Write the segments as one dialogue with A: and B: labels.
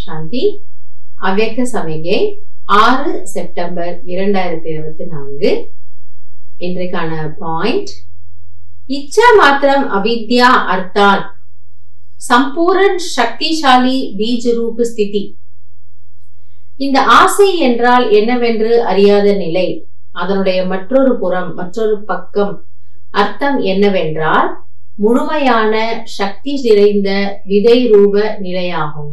A: சாந்தி அவ்யக்த சமிகை ஆறு செப்டம்பர் இரண்டாயிரத்தி இருபத்தி நான்கு இன்றைக்கான பாயிண்ட் இச்சா மாத்திரம் அவித்யா அர்த்தான் சம்பூரண் சக்திசாலி பீஜ ரூப ஸ்திதி இந்த ஆசை என்றால் என்னவென்று அறியாத நிலை அதனுடைய மற்றொரு புறம் மற்றொரு பக்கம் அர்த்தம் என்னவென்றால் முழுமையான சக்தி நிறைந்த விதை ரூப நிலையாகும்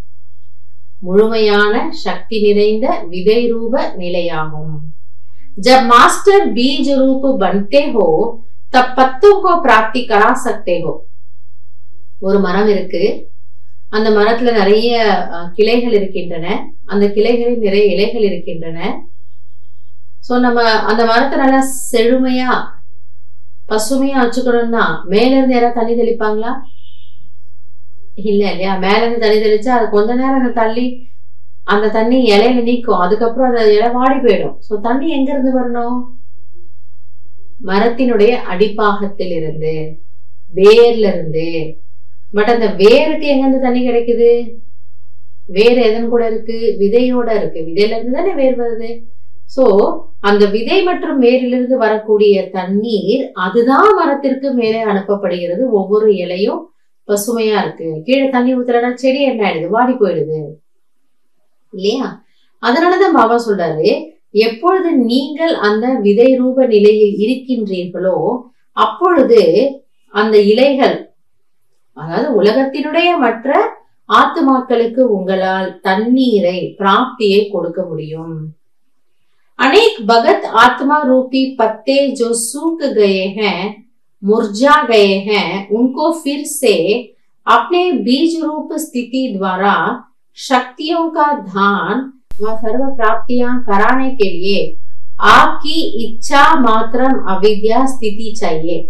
A: முழுமையான சக்தி நிறைந்த விதை ரூப நிலையாகும் जब मास्टर बीज रूप बनते हो तब पत्तों को प्राप्ति करा सकते हो ஒரு மரம் இருக்கு அந்த மரத்துல நிறைய அஹ், கிளைகள் இருக்கின்றன அந்த கிளைகளில் நிறைய இலைகள் இருக்கின்றன சோ நம்ம அந்த மரத்தை நல்லா செழுமையா பசுமையா வச்சுக்கணும்னா மேல இருந்து யாராவது தண்ணி தெளிப்பாங்களா இல்ல இல்லையா மேல இருந்து தண்ணி தெளிச்சா அது கொஞ்ச நேரம் அந்த தள்ளி அந்த தண்ணி இலையில நிக்கும் அதுக்கப்புறம் அந்த இலை வாடி போயிடும் சோ தண்ணி எங்க இருந்து வரணும் மரத்தினுடைய அடிப்பாகத்தில் இருந்து வேர்ல இருந்து பட் அந்த வேருக்கு எங்க இருந்து தண்ணி கிடைக்குது வேர் எதன் கூட இருக்கு விதையோட இருக்கு விதையில இருந்து தானே வேர் வருது சோ அந்த விதை மற்றும் வேரிலிருந்து வரக்கூடிய தண்ணீர் அதுதான் மரத்திற்கு மேலே அனுப்பப்படுகிறது ஒவ்வொரு இலையும் பசுமையா இருக்கு கீழே தண்ணி ஊத்துறனா செடி என்ன ஆயிடுது வாடி போயிடுது இல்லையா அதனாலதான் பாபா சொல்றாரு எப்பொழுது நீங்கள் அந்த விதை ரூப நிலையில் இருக்கின்றீர்களோ அப்பொழுது அந்த இலைகள் அதாவது உலகத்தினுடைய மற்ற ஆத்துமாக்களுக்கு உங்களால் தண்ணீரை பிராப்தியை கொடுக்க முடியும் अनेक भगत आत्मा रूपी पत्ते जो सूख गए हैं मुरझा गए हैं उनको फिर से अपने बीज रूप स्थिति द्वारा शक्तियों का धान व सर्व प्राप्तियां कराने के लिए आपकी इच्छा मात्रम अविद्या स्थिति चाहिए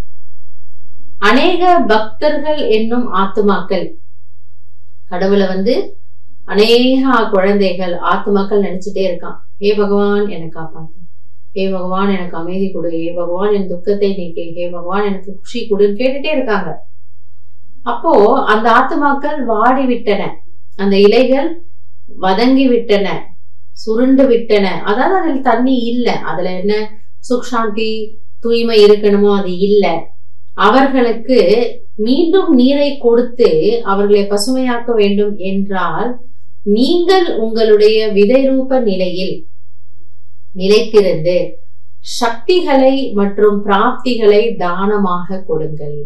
A: அநேக பக்தர்கள் என்னும் ஆத்துமாக்கள் கடவுளை வந்து அநேக குழந்தைகள் ஆத்துமாக்கள் நினைச்சிட்டே இருக்கான் ஹே பகவான் என்னை காப்பாத்து ஹே பகவான் எனக்கு அமைதி கொடு ஹே பகவான் என் துக்கத்தை நீக்கு ஹே பகவான் எனக்கு குஷி கொடுன்னு கேட்டுட்டே இருக்காங்க அப்போ அந்த ஆத்துமாக்கள் வாடி விட்டன அந்த இலைகள் வதங்கி விட்டன சுருண்டு விட்டன அதாவது அதில் தண்ணி இல்லை அதுல என்ன சுக்ஷாந்தி தூய்மை இருக்கணுமோ அது இல்லை அவர்களுக்கு மீண்டும் நீரை கொடுத்து அவர்களை பசுமையாக்க வேண்டும் என்றால் நீங்கள் உங்களுடைய விதை ரூப நிலையில் நிலைத்திருந்து சக்திகளை மற்றும் பிராப்திகளை தானமாக கொடுங்கள்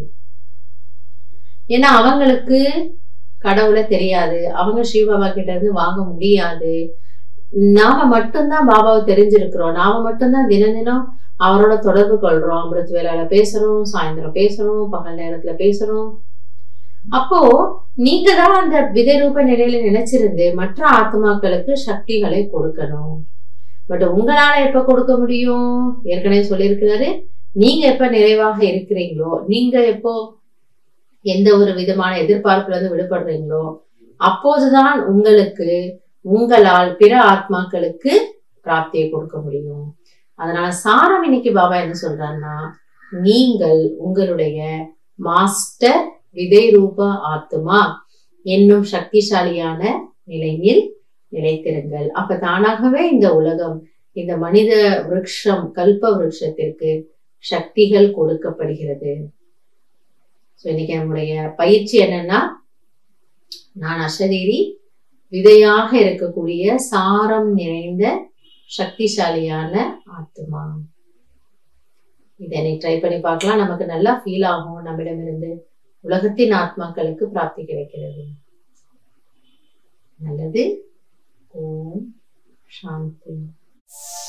A: ஏன்னா அவங்களுக்கு கடவுளை தெரியாது அவங்க ஸ்ரீபாபா கிட்ட இருந்து வாங்க முடியாது நாம மட்டும்தான் பாபாவை தெரிஞ்சிருக்கிறோம் நாம மட்டும்தான் தினம் தினம் அவரோட தொடர்பு கொள்றோம் அமிர்த் வேலையில பேசுறோம் சாயந்தரம் பேசுறோம் பகல் நேரத்துல பேசுறோம் அப்போ நீங்க தான் அந்த விதை ரூப நிலையில நினைச்சிருந்து மற்ற ஆத்மாக்களுக்கு சக்திகளை கொடுக்கணும் பட் உங்களால எப்ப கொடுக்க முடியும் ஏற்கனவே சொல்லியிருக்கிறாரு நீங்க எப்ப நிறைவாக இருக்கிறீங்களோ நீங்க எப்போ எந்த ஒரு விதமான எதிர்பார்ப்புல இருந்து விடுபடுறீங்களோ அப்போதுதான் உங்களுக்கு உங்களால் பிற ஆத்மாக்களுக்கு பிராப்தியை கொடுக்க முடியும் அதனால சாரம் இன்னைக்கு பாபா என்ன சொல்றாருன்னா நீங்கள் உங்களுடைய மாஸ்டர் விதை ரூப ஆத்மா என்னும் சக்திசாலியான நிலையில் நிலைத்திருங்கள் அப்ப தானாகவே இந்த உலகம் இந்த மனித விருட்சம் கல்ப விருட்சத்திற்கு சக்திகள் கொடுக்கப்படுகிறது ஸோ இன்னைக்கு நம்முடைய பயிற்சி என்னன்னா நான் அசரீரி விதையாக இருக்கக்கூடிய சாரம் நிறைந்த சக்திசாலியான ஆத்மா இதை ட்ரை பண்ணி பார்க்கலாம் நமக்கு நல்லா ஃபீல் ஆகும் நம்மிடமிருந்து உலகத்தின் ஆத்மாக்களுக்கு பிராப்தி கிடைக்கிறது நல்லது ஓம் சாந்தி